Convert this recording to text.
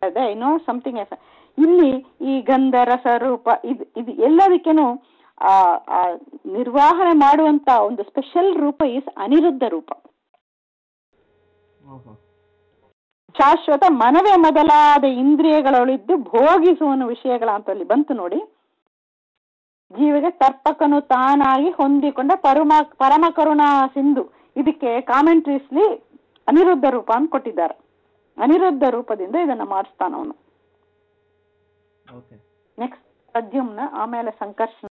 ಇದೆ I know something S ಇಲ್ಲಿ ಈ ಗಂಧ ರಸ ರೂಪ ಇದು ಇದು ಎಲ್ಲದಕ್ಕೇನು ನಿರ್ವಹಣೆ ಮಾಡುವಂತ ಒಂದು ಸ್ಪೆಷಲ್ ರೂಪ ಈಸ್ ಅನಿರುದ್ಧ ರೂಪ ಓಹೋ ಶಾಶ್ವತ ಮನವೇ ಮೊದಲಾದ ಇಂದ್ರಿಯಗಳೊಳಿದ್ದು ಭೋಗಿಸುವನು ವಿಷಯಗಳ ಅಂತ ಅಲ್ಲಿ ಬಂತು ನೋಡಿ ಜೀವಿಗೆ ತರ್ಪಕನು ತಾನಾಗಿ ಹೊಂದಿಕೊಂಡ ಪರಮ ಪರಮ ಕರುಣಾ ಸಿಂಧು ಇದಕ್ಕೆ ಕಾಮೆಂಟ್ರೀಸ್ಲಿ ಅನಿರುದ್ಧ ರೂಪ ಅಂತ ಕೊಟ್ಟಿದ್ದಾರೆ ಅನಿರುದ್ಧ ರೂಪದಿಂದ ಇದನ್ನ ಮಾಡಿಸ್ತಾನವನು ಓಕೆ ನೆಕ್ಸ್ಟ್ ಪ್ರದ್ಯುಮ್ನ ಆಮೇಲೆ ಸಂಕರ್ಷಣ